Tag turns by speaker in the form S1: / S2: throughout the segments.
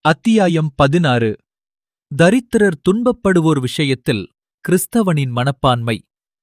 S1: அத்தியாயம் பதினாறு தரித்திரர் துன்பப்படுவோர் விஷயத்தில் கிறிஸ்தவனின் மனப்பான்மை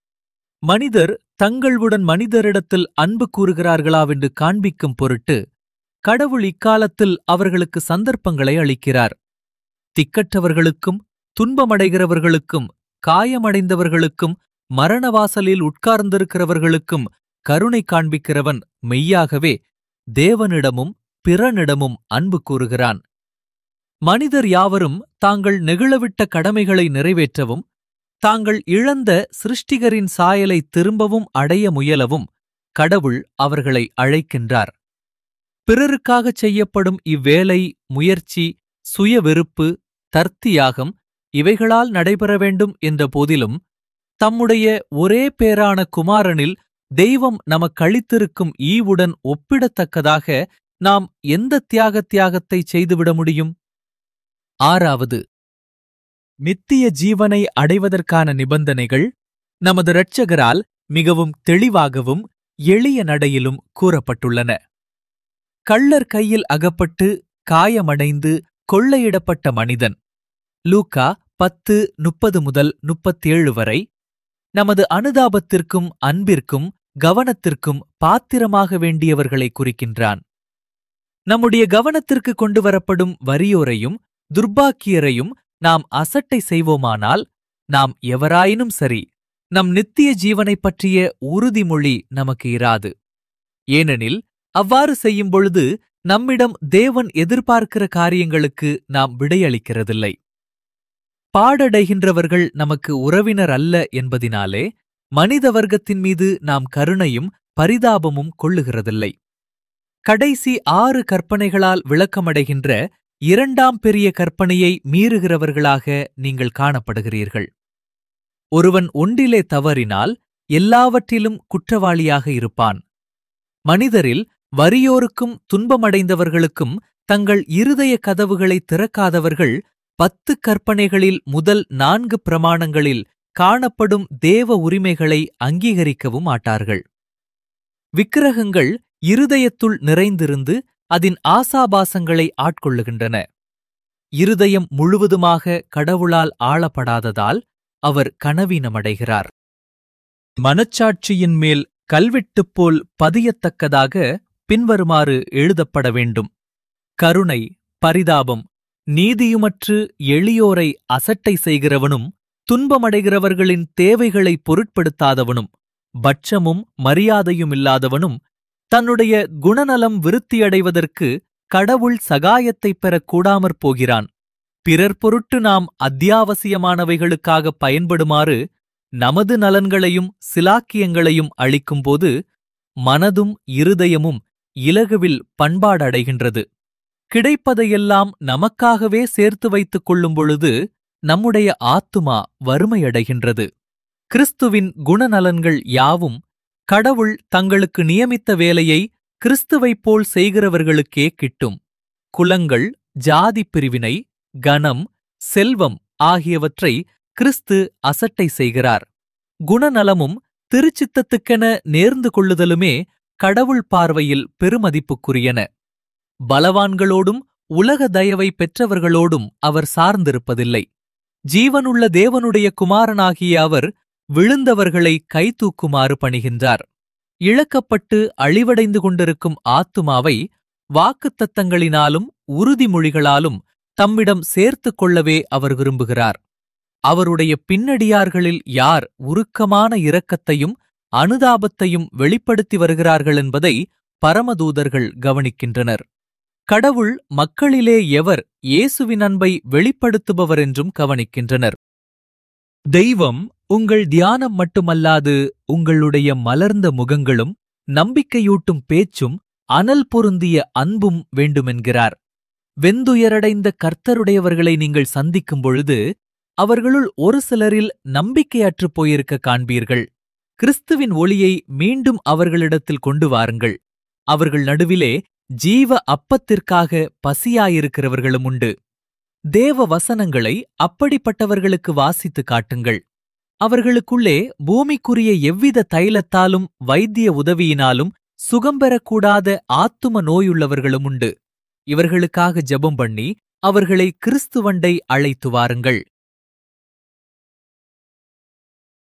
S1: மனிதர் தங்களுடன் மனிதரிடத்தில் அன்பு கூறுகிறார்களாவென்று காண்பிக்கும் பொருட்டு கடவுள் இக்காலத்தில் அவர்களுக்கு சந்தர்ப்பங்களை அளிக்கிறார் திக்கற்றவர்களுக்கும் துன்பமடைகிறவர்களுக்கும் காயமடைந்தவர்களுக்கும் மரணவாசலில் உட்கார்ந்திருக்கிறவர்களுக்கும் கருணை காண்பிக்கிறவன் மெய்யாகவே தேவனிடமும் பிறனிடமும் அன்பு கூறுகிறான் மனிதர் யாவரும் தாங்கள் நெகிழவிட்ட கடமைகளை நிறைவேற்றவும் தாங்கள் இழந்த சிருஷ்டிகரின் சாயலை திரும்பவும் அடைய முயலவும் கடவுள் அவர்களை அழைக்கின்றார் பிறருக்காகச் செய்யப்படும் இவ்வேலை முயற்சி சுய வெறுப்பு தர்த்தியாகம் இவைகளால் நடைபெற வேண்டும் என்ற போதிலும் தம்முடைய ஒரே பேரான குமாரனில் தெய்வம் நமக்களித்திருக்கும் ஈவுடன் ஒப்பிடத்தக்கதாக நாம் எந்த தியாக தியாகத்தை செய்துவிட முடியும் ஆறாவது நித்திய ஜீவனை அடைவதற்கான நிபந்தனைகள் நமது இரட்சகரால் மிகவும் தெளிவாகவும் எளிய நடையிலும் கூறப்பட்டுள்ளன கள்ளர் கையில் அகப்பட்டு காயமடைந்து கொள்ளையிடப்பட்ட மனிதன் லூக்கா பத்து முப்பது முதல் முப்பத்தேழு வரை நமது அனுதாபத்திற்கும் அன்பிற்கும் கவனத்திற்கும் பாத்திரமாக வேண்டியவர்களை குறிக்கின்றான் நம்முடைய கவனத்திற்கு கொண்டு வரப்படும் வறியோரையும் துர்பாக்கியரையும் நாம் அசட்டை செய்வோமானால் நாம் எவராயினும் சரி நம் நித்திய ஜீவனைப் பற்றிய உறுதிமொழி நமக்கு இராது ஏனெனில் அவ்வாறு செய்யும் பொழுது நம்மிடம் தேவன் எதிர்பார்க்கிற காரியங்களுக்கு நாம் விடையளிக்கிறதில்லை பாடடைகின்றவர்கள் நமக்கு உறவினர் அல்ல என்பதினாலே மனித வர்க்கத்தின் மீது நாம் கருணையும் பரிதாபமும் கொள்ளுகிறதில்லை கடைசி ஆறு கற்பனைகளால் விளக்கமடைகின்ற இரண்டாம் பெரிய கற்பனையை மீறுகிறவர்களாக நீங்கள் காணப்படுகிறீர்கள் ஒருவன் ஒன்றிலே தவறினால் எல்லாவற்றிலும் குற்றவாளியாக இருப்பான் மனிதரில் வறியோருக்கும் துன்பமடைந்தவர்களுக்கும் தங்கள் இருதய கதவுகளை திறக்காதவர்கள் பத்து கற்பனைகளில் முதல் நான்கு பிரமாணங்களில் காணப்படும் தேவ உரிமைகளை அங்கீகரிக்கவும் மாட்டார்கள் விக்கிரகங்கள் இருதயத்துள் நிறைந்திருந்து அதன் ஆசாபாசங்களை ஆட்கொள்ளுகின்றன இருதயம் முழுவதுமாக கடவுளால் ஆளப்படாததால் அவர் கனவீனமடைகிறார் மனச்சாட்சியின் மேல் கல்வெட்டுப் போல் பதியத்தக்கதாக பின்வருமாறு எழுதப்பட வேண்டும் கருணை பரிதாபம் நீதியுமற்று எளியோரை அசட்டை செய்கிறவனும் துன்பமடைகிறவர்களின் தேவைகளை பொருட்படுத்தாதவனும் பட்சமும் மரியாதையும் இல்லாதவனும் தன்னுடைய குணநலம் விருத்தியடைவதற்கு கடவுள் சகாயத்தைப் பெறக் கூடாமற் போகிறான் பிறர் பொருட்டு நாம் அத்தியாவசியமானவைகளுக்காக பயன்படுமாறு நமது நலன்களையும் சிலாக்கியங்களையும் அளிக்கும்போது மனதும் இருதயமும் இலகுவில் பண்பாடடைகின்றது கிடைப்பதையெல்லாம் நமக்காகவே சேர்த்து வைத்துக் கொள்ளும் பொழுது நம்முடைய ஆத்துமா வறுமையடைகின்றது கிறிஸ்துவின் குணநலன்கள் யாவும் கடவுள் தங்களுக்கு நியமித்த வேலையை கிறிஸ்துவைப் போல் செய்கிறவர்களுக்கே கிட்டும் குலங்கள் ஜாதி பிரிவினை கனம் செல்வம் ஆகியவற்றை கிறிஸ்து அசட்டை செய்கிறார் குணநலமும் திருச்சித்தத்துக்கென நேர்ந்து கொள்ளுதலுமே கடவுள் பார்வையில் பெருமதிப்புக்குரியன பலவான்களோடும் உலக தயவை பெற்றவர்களோடும் அவர் சார்ந்திருப்பதில்லை ஜீவனுள்ள தேவனுடைய குமாரனாகிய அவர் விழுந்தவர்களை கைதூக்குமாறு பணிகின்றார் இழக்கப்பட்டு அழிவடைந்து கொண்டிருக்கும் ஆத்துமாவை வாக்குத்தத்தங்களினாலும் உறுதிமொழிகளாலும் தம்மிடம் சேர்த்துக் கொள்ளவே அவர் விரும்புகிறார் அவருடைய பின்னடியார்களில் யார் உருக்கமான இரக்கத்தையும் அனுதாபத்தையும் வெளிப்படுத்தி வருகிறார்கள் என்பதை பரமதூதர்கள் கவனிக்கின்றனர் கடவுள் மக்களிலே எவர் இயேசுவின் அன்பை வெளிப்படுத்துபவர் என்றும் கவனிக்கின்றனர் தெய்வம் உங்கள் தியானம் மட்டுமல்லாது உங்களுடைய மலர்ந்த முகங்களும் நம்பிக்கையூட்டும் பேச்சும் அனல் பொருந்திய அன்பும் வேண்டுமென்கிறார் வெந்துயரடைந்த கர்த்தருடையவர்களை நீங்கள் சந்திக்கும் பொழுது அவர்களுள் ஒரு சிலரில் நம்பிக்கையற்றுப் போயிருக்க காண்பீர்கள் கிறிஸ்துவின் ஒளியை மீண்டும் அவர்களிடத்தில் கொண்டு வாருங்கள் அவர்கள் நடுவிலே ஜீவ அப்பத்திற்காக பசியாயிருக்கிறவர்களும் உண்டு தேவ வசனங்களை அப்படிப்பட்டவர்களுக்கு வாசித்து காட்டுங்கள் அவர்களுக்குள்ளே பூமிக்குரிய எவ்வித தைலத்தாலும் வைத்திய உதவியினாலும் சுகம் பெறக்கூடாத ஆத்தும நோயுள்ளவர்களும் உண்டு இவர்களுக்காக ஜெபம் பண்ணி அவர்களை கிறிஸ்துவண்டை அழைத்து வாருங்கள்